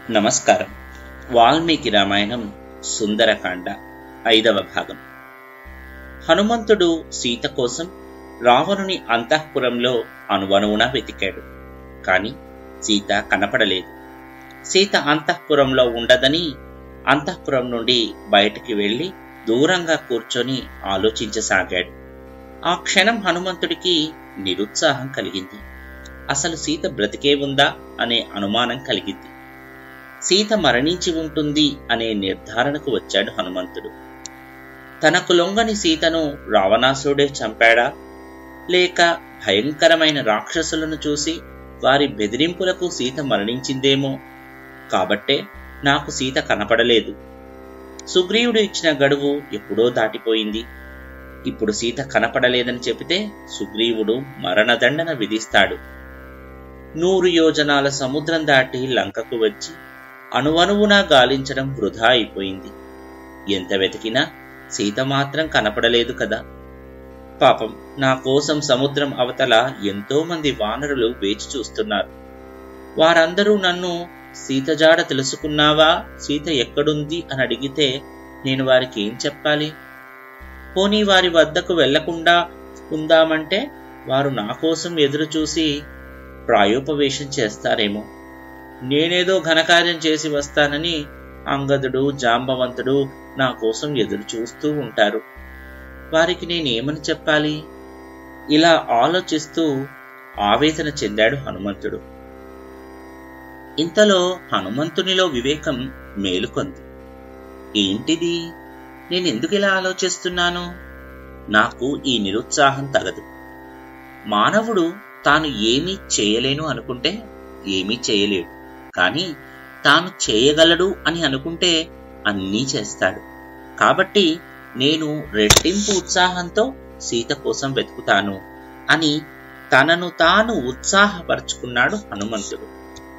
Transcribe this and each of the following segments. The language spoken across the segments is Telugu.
నమస్కారం వాల్మీకి రామాయణం సుందరకాండ ఐదవ భాగం హనుమంతుడు సీత కోసం రావణుని అంతఃపురంలో అనువనువున వెతికాడు కాని సీత కనపడలేదు సీత అంతఃపురంలో ఉండదని అంతఃపురం నుండి బయటికి వెళ్లి దూరంగా కూర్చొని ఆలోచించసాగాడు ఆ క్షణం హనుమంతుడికి నిరుత్సాహం కలిగింది అసలు సీత బ్రతికే ఉందా అనే అనుమానం కలిగింది సీత మరణించి ఉంటుంది అనే నిర్ధారణకు వచ్చాడు హనుమంతుడు తనకు లొంగని సీతను రావణాసురుడే చంపాడా లేక భయంకరమైన రాక్షసులను చూసి వారి బెదిరింపులకు సీత మరణించిందేమో కాబట్టే నాకు సీత కనపడలేదు సుగ్రీవుడు ఇచ్చిన గడువు ఎప్పుడో దాటిపోయింది ఇప్పుడు సీత కనపడలేదని చెబితే సుగ్రీవుడు మరణదండన విధిస్తాడు నూరు యోజనాల సముద్రం దాటి లంకకు వచ్చి అణువణువునా గాలించడం వృధా అయిపోయింది ఎంత వెతికినా సీత మాత్రం కనపడలేదు కదా పాపం నా కోసం సముద్రం అవతల ఎంతో మంది వానరులు వేచి చూస్తున్నారు వారందరూ నన్ను సీత జాడ తెలుసుకున్నావా సీత ఎక్కడుంది అని అడిగితే నేను వారికి ఏం చెప్పాలి పోనీ వారి వద్దకు వెళ్లకుండా ఉందామంటే వారు నా కోసం ఎదురు చూసి ప్రాయోపవేశం చేస్తారేమో నేనేదో ఘనకార్యం చేసి వస్తానని అంగదుడు జాంబవంతుడు నా కోసం ఎదురు చూస్తూ ఉంటారు వారికి నేనేమని చెప్పాలి ఇలా ఆలోచిస్తూ ఆవేదన చెందాడు హనుమంతుడు ఇంతలో హనుమంతునిలో వివేకం మేలుకొంది ఏంటిది నేనెందుకు ఇలా ఆలోచిస్తున్నాను నాకు ఈ నిరుత్సాహం తగదు మానవుడు తాను ఏమీ చేయలేను అనుకుంటే ఏమీ చేయలేడు కానీ తాను చేయగలడు అని అనుకుంటే అన్నీ చేస్తాడు కాబట్టి నేను రెట్టింపు ఉత్సాహంతో సీత కోసం వెతుకుతాను అని తనను తాను ఉత్సాహపరుచుకున్నాడు హనుమంతుడు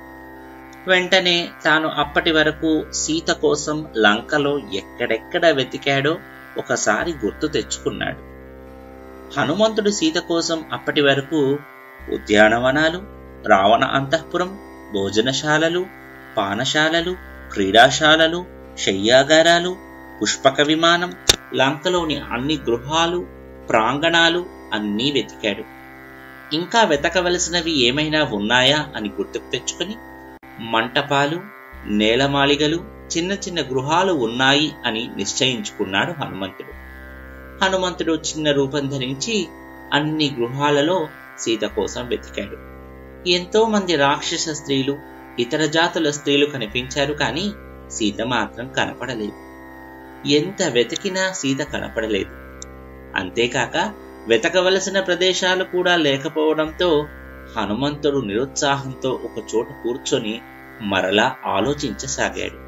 వెంటనే తాను అప్పటి వరకు సీత కోసం లంకలో ఎక్కడెక్కడ వెతికాడో ఒకసారి గుర్తు తెచ్చుకున్నాడు హనుమంతుడు సీత కోసం అప్పటి వరకు ఉద్యానవనాలు రావణ అంతఃపురం భోజనశాలలు పానశాలలు క్రీడాశాలలు శయ్యాగారాలు పుష్పక విమానం లంకలోని అన్ని గృహాలు ప్రాంగణాలు అన్నీ వెతికాడు ఇంకా వెతకవలసినవి ఏమైనా ఉన్నాయా అని గుర్తుకు తెచ్చుకుని మంటపాలు నేలమాళిగలు చిన్న చిన్న గృహాలు ఉన్నాయి అని నిశ్చయించుకున్నాడు హనుమంతుడు హనుమంతుడు చిన్న రూపం ధరించి అన్ని గృహాలలో సీత కోసం వెతికాడు ఎంతో మంది రాక్షస స్త్రీలు ఇతర జాతుల స్త్రీలు కనిపించారు కానీ సీత మాత్రం కనపడలేదు ఎంత వెతికినా సీత కనపడలేదు అంతేకాక వెతకవలసిన ప్రదేశాలు కూడా లేకపోవడంతో హనుమంతుడు నిరుత్సాహంతో ఒక చోట కూర్చొని మరలా ఆలోచించసాగాడు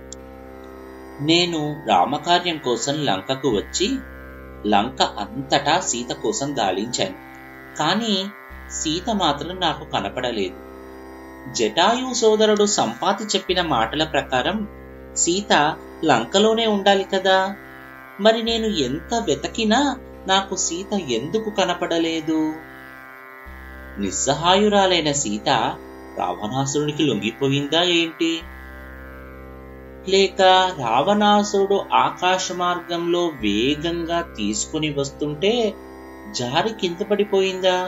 నేను రామకార్యం కోసం లంకకు వచ్చి లంక అంతటా సీత కోసం గాలించాను కానీ సీత మాత్రం నాకు కనపడలేదు జటాయు సోదరుడు సంపాతి చెప్పిన మాటల ప్రకారం సీత లంకలోనే ఉండాలి కదా మరి నేను ఎంత వెతకినా నాకు సీత ఎందుకు కనపడలేదు నిస్సహాయురాలైన సీత రావణాసురుడికి లొంగిపోయిందా ఏంటి లేక రావణాసురుడు ఆకాశ మార్గంలో వేగంగా తీసుకుని వస్తుంటే జారి కింద పడిపోయిందా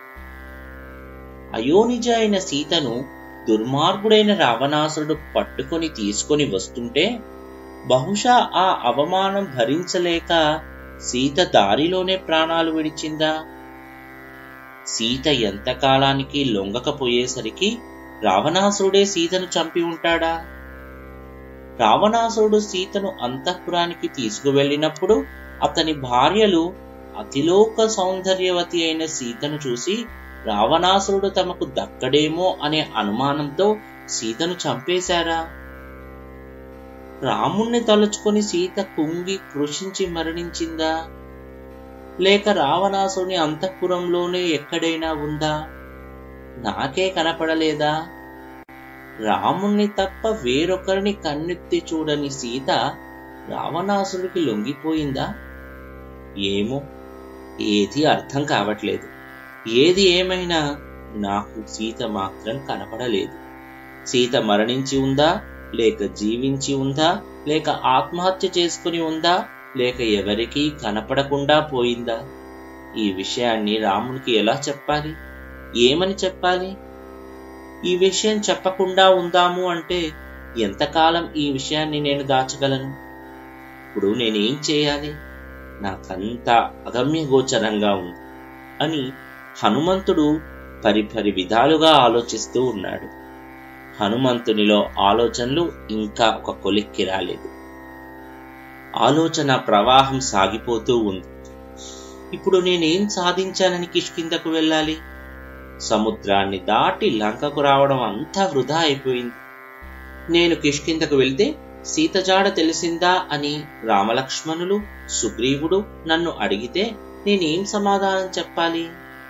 అయోనిజ అయిన సీతను దుర్మార్గుడైన రావణాసురుడు పట్టుకొని తీసుకొని వస్తుంటే బహుశా ఆ అవమానం భరించలేక సీత దారిలోనే ప్రాణాలు విడిచిందా సీత ఎంతకాలానికి లొంగకపోయేసరికి రావణాసురుడే సీతను చంపి ఉంటాడా రావణాసురుడు సీతను అంతఃపురానికి తీసుకువెళ్ళినప్పుడు అతని భార్యలు అతిలోక సౌందర్యవతి అయిన సీతను చూసి రావణాసురుడు తమకు దక్కడేమో అనే అనుమానంతో సీతను చంపేశారా రాముణ్ణి తలుచుకొని సీత కుంగి కృషించి మరణించిందా లేక రావణాసుని అంతఃపురంలోనే ఎక్కడైనా ఉందా నాకే కనపడలేదా రాముణ్ణి తప్ప వేరొకరిని కన్నెత్తి చూడని సీత రావణాసుడికి లొంగిపోయిందా ఏమో ఏది అర్థం కావట్లేదు ఏది ఏమైనా నాకు సీత మాత్రం కనపడలేదు సీత మరణించి ఉందా లేక జీవించి ఉందా లేక ఆత్మహత్య చేసుకుని ఉందా లేక ఎవరికీ కనపడకుండా పోయిందా ఈ విషయాన్ని రామునికి ఎలా చెప్పాలి ఏమని చెప్పాలి ఈ విషయం చెప్పకుండా ఉందాము అంటే ఎంతకాలం ఈ విషయాన్ని నేను దాచగలను ఇప్పుడు నేనేం చేయాలి నాకంతా అగమ్య గోచరంగా ఉంది అని హనుమంతుడు పరిపరి విధాలుగా ఆలోచిస్తూ ఉన్నాడు హనుమంతునిలో ఆలోచనలు ఇంకా ఒక కొలిక్కి రాలేదు ఆలోచన ప్రవాహం సాగిపోతూ ఉంది ఇప్పుడు నేనేం సాధించానని కిష్కిందకు వెళ్ళాలి సముద్రాన్ని దాటి లంకకు రావడం అంతా వృధా అయిపోయింది నేను కిష్కిందకు వెళ్తే సీతజాడ తెలిసిందా అని రామలక్ష్మణులు సుగ్రీవుడు నన్ను అడిగితే నేనేం సమాధానం చెప్పాలి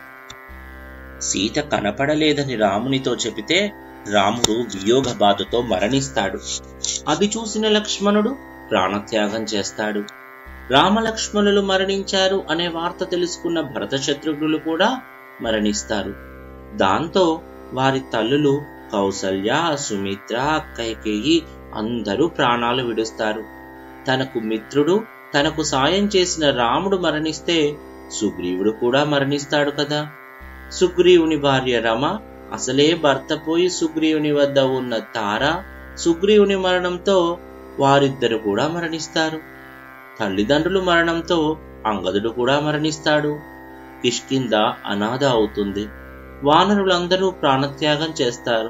సీత కనపడలేదని రామునితో చెబితే రాముడు వియోగ బాధతో మరణిస్తాడు అది చూసిన లక్ష్మణుడు ప్రాణత్యాగం చేస్తాడు రామలక్ష్మణులు మరణించారు అనే వార్త తెలుసుకున్న భరత శత్రుఘ్నులు కూడా మరణిస్తారు దాంతో వారి తల్లులు కౌసల్య సుమిత్ర కైకేయి అందరూ ప్రాణాలు విడుస్తారు తనకు మిత్రుడు తనకు సాయం చేసిన రాముడు మరణిస్తే సుగ్రీవుడు కూడా మరణిస్తాడు కదా సుగ్రీవుని భార్య రమ అసలే భర్త పోయి సుగ్రీవుని వద్ద ఉన్న తార సుగ్రీవుని మరణంతో వారిద్దరు కూడా మరణిస్తారు తల్లిదండ్రులు మరణంతో అంగదుడు కూడా మరణిస్తాడు కిష్కింద అనాథ అవుతుంది వానరులందరూ ప్రాణత్యాగం చేస్తారు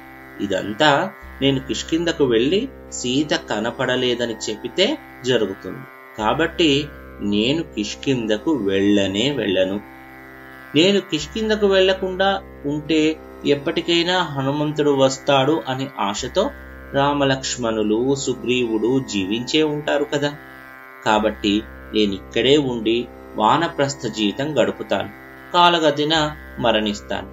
ఇదంతా నేను కిష్కిందకు వెళ్లి సీత కనపడలేదని చెప్పితే జరుగుతుంది కాబట్టి నేను కిష్కిందకు వెళ్ళనే వెళ్ళను నేను కిష్కిందకు వెళ్లకుండా ఉంటే ఎప్పటికైనా హనుమంతుడు వస్తాడు అనే ఆశతో రామలక్ష్మణులు సుగ్రీవుడు జీవించే ఉంటారు కదా కాబట్టి నేనిక్కడే ఉండి వానప్రస్థ జీవితం గడుపుతాను కాలగదిన మరణిస్తాను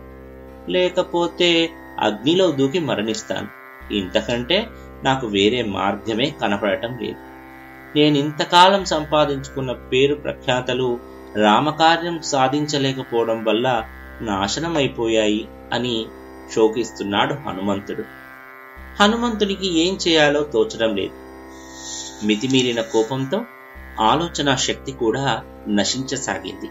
లేకపోతే అగ్నిలో దూకి మరణిస్తాను ఇంతకంటే నాకు వేరే మార్గమే కనపడటం లేదు నేను ఇంతకాలం సంపాదించుకున్న పేరు ప్రఖ్యాతలు రామకార్యం సాధించలేకపోవడం వల్ల నాశనమైపోయాయి అని శోకిస్తున్నాడు హనుమంతుడు హనుమంతునికి ఏం చేయాలో తోచడం లేదు మితిమీరిన కోపంతో ఆలోచన శక్తి కూడా నశించసాగింది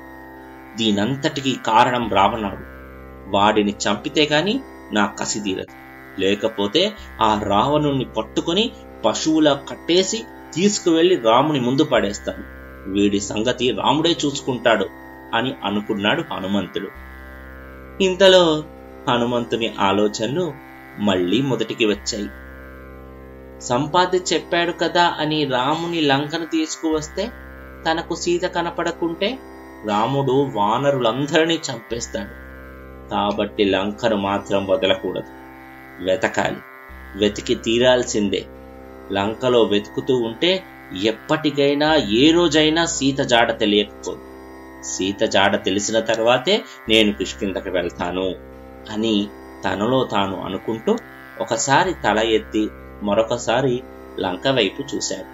దీనంతటికీ కారణం రావణుడు వాడిని చంపితే గాని నా కసి తీరదు లేకపోతే ఆ రావణుణ్ణి పట్టుకొని పశువుల కట్టేసి తీసుకువెళ్లి రాముని ముందు పడేస్తాను వీడి సంగతి రాముడే చూసుకుంటాడు అని అనుకున్నాడు హనుమంతుడు ఇంతలో హనుమంతుని ఆలోచనలు మళ్లీ మొదటికి వచ్చాయి సంపాది చెప్పాడు కదా అని రాముని లంకను తీసుకువస్తే తనకు సీత కనపడకుంటే రాముడు వానరులందరినీ చంపేస్తాడు కాబట్టి లంకను మాత్రం వదలకూడదు వెతకాలి వెతికి తీరాల్సిందే లంకలో వెతుకుతూ ఉంటే ఎప్పటికైనా ఏ రోజైనా సీత జాడ తెలియకపోదు సీత జాడ తెలిసిన తర్వాతే నేను కిష్కిందకి వెళ్తాను అని తనలో తాను అనుకుంటూ ఒకసారి తల ఎత్తి మరొకసారి లంక వైపు చూశాడు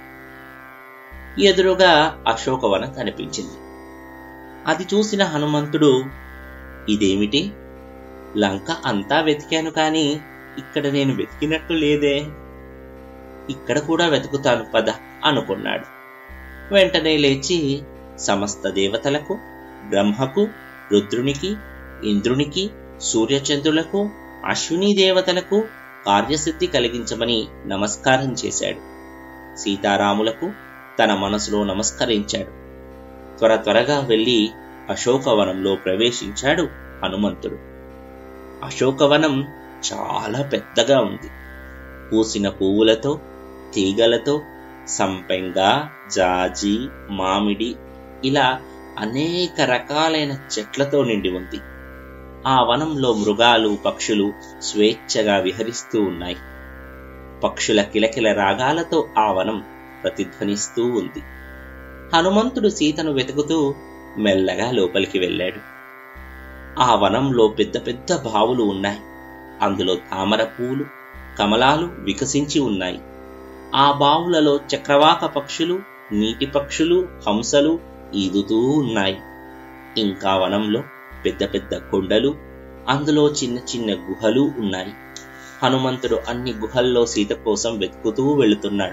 ఎదురుగా అశోకవనం కనిపించింది అది చూసిన హనుమంతుడు ఇదేమిటి లంక అంతా వెతికాను కాని ఇక్కడ నేను వెతికినట్టు లేదే ఇక్కడ కూడా వెతుకుతాను పద అనుకున్నాడు వెంటనే లేచి సమస్త దేవతలకు బ్రహ్మకు రుద్రునికి ఇంద్రునికి సూర్యచంద్రులకు అశ్విని దేవతలకు కార్యసిద్ధి కలిగించమని నమస్కారం చేశాడు సీతారాములకు తన మనసులో నమస్కరించాడు త్వర త్వరగా వెళ్లి అశోకవనంలో ప్రవేశించాడు హనుమంతుడు అశోకవనం చాలా పెద్దగా ఉంది పూసిన పువ్వులతో తీగలతో సంపెంగ జాజి మామిడి ఇలా అనేక రకాలైన చెట్లతో నిండి ఉంది ఆ వనంలో మృగాలు పక్షులు స్వేచ్ఛగా విహరిస్తూ ఉన్నాయి పక్షుల కిలకిల రాగాలతో ఆ వనం ప్రతిధ్వనిస్తూ ఉంది హనుమంతుడు సీతను వెతుకుతూ మెల్లగా లోపలికి వెళ్ళాడు ఆ వనంలో పెద్ద పెద్ద బావులు ఉన్నాయి అందులో తామర పూలు కమలాలు వికసించి ఉన్నాయి ఆ బావులలో చక్రవాక పక్షులు నీటి పక్షులు హంసలు ఈదుతూ ఉన్నాయి ఇంకా వనంలో పెద్ద పెద్ద కొండలు అందులో చిన్న చిన్న గుహలు ఉన్నాయి హనుమంతుడు అన్ని గుహల్లో సీత కోసం వెతుకుతూ వెళుతున్నాడు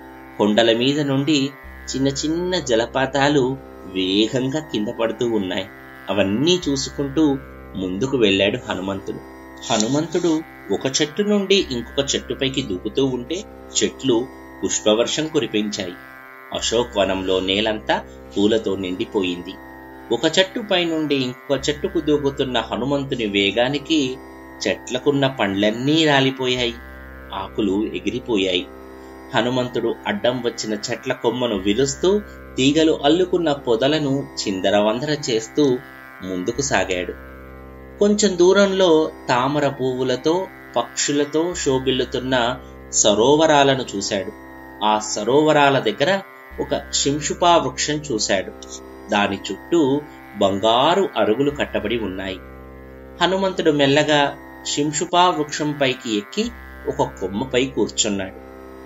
కొండల మీద నుండి చిన్న చిన్న జలపాతాలు వేగంగా కింద పడుతూ ఉన్నాయి అవన్నీ చూసుకుంటూ ముందుకు వెళ్ళాడు హనుమంతుడు హనుమంతుడు ఒక చెట్టు నుండి ఇంకొక చెట్టుపైకి దూకుతూ ఉంటే చెట్లు పుష్పవర్షం కురిపించాయి అశోక్ వనంలో నేలంతా పూలతో నిండిపోయింది ఒక చెట్టుపై నుండి ఇంకొక చెట్టుకు దూకుతున్న హనుమంతుని వేగానికి చెట్లకున్న పండ్లన్నీ రాలిపోయాయి ఆకులు ఎగిరిపోయాయి హనుమంతుడు అడ్డం వచ్చిన చెట్ల కొమ్మను విరుస్తూ తీగలు అల్లుకున్న పొదలను చిందరవందర చేస్తూ ముందుకు సాగాడు కొంచెం దూరంలో తామర పువ్వులతో పక్షులతో శోభిల్లుతున్న సరోవరాలను చూశాడు ఆ సరోవరాల దగ్గర ఒక శింషుపా వృక్షం చూశాడు దాని చుట్టూ బంగారు అరుగులు కట్టబడి ఉన్నాయి హనుమంతుడు మెల్లగా శింషుపా వృక్షం పైకి ఎక్కి ఒక కొమ్మపై కూర్చున్నాడు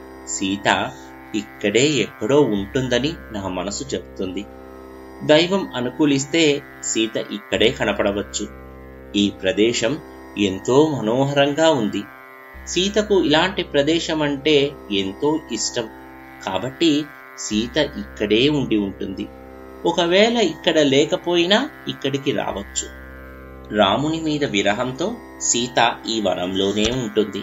సీత ఇక్కడే ఎక్కడో ఉంటుందని నా మనసు చెబుతుంది దైవం అనుకూలిస్తే సీత ఇక్కడే కనపడవచ్చు ఈ ప్రదేశం ఎంతో మనోహరంగా ఉంది సీతకు ఇలాంటి ప్రదేశం అంటే ఎంతో ఇష్టం కాబట్టి సీత ఇక్కడే ఉండి ఉంటుంది ఒకవేళ ఇక్కడ లేకపోయినా ఇక్కడికి రావచ్చు రాముని మీద విరహంతో సీత ఈ వనంలోనే ఉంటుంది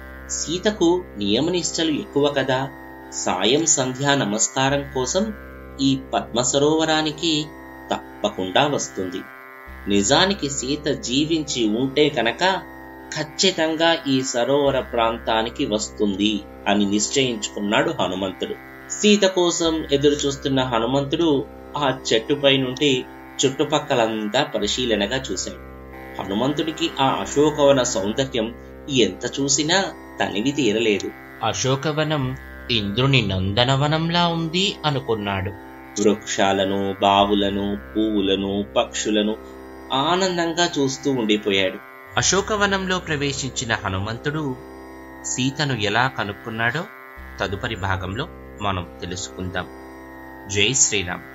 సీతకు నియమనిష్టలు ఎక్కువ కదా సాయం సంధ్యా నమస్కారం కోసం ఈ పద్మ సరోవరానికి తప్పకుండా వస్తుంది నిజానికి సీత జీవించి ఉంటే కనుక ఖచ్చితంగా ఈ సరోవర ప్రాంతానికి వస్తుంది అని నిశ్చయించుకున్నాడు హనుమంతుడు సీత కోసం ఎదురు చూస్తున్న హనుమంతుడు ఆ చెట్టుపై నుండి చుట్టుపక్కలంతా పరిశీలనగా చూశాడు హనుమంతుడికి ఆ అశోకవన సౌందర్యం ఎంత చూసినా తనివి తీరలేదు అశోకవనం ఇంద్రుని నందనవనంలా ఉంది అనుకున్నాడు వృక్షాలను బావులను పువ్వులను పక్షులను ఆనందంగా చూస్తూ ఉండిపోయాడు అశోకవనంలో ప్రవేశించిన హనుమంతుడు సీతను ఎలా కనుక్కున్నాడో తదుపరి భాగంలో మనం తెలుసుకుందాం జై శ్రీరామ్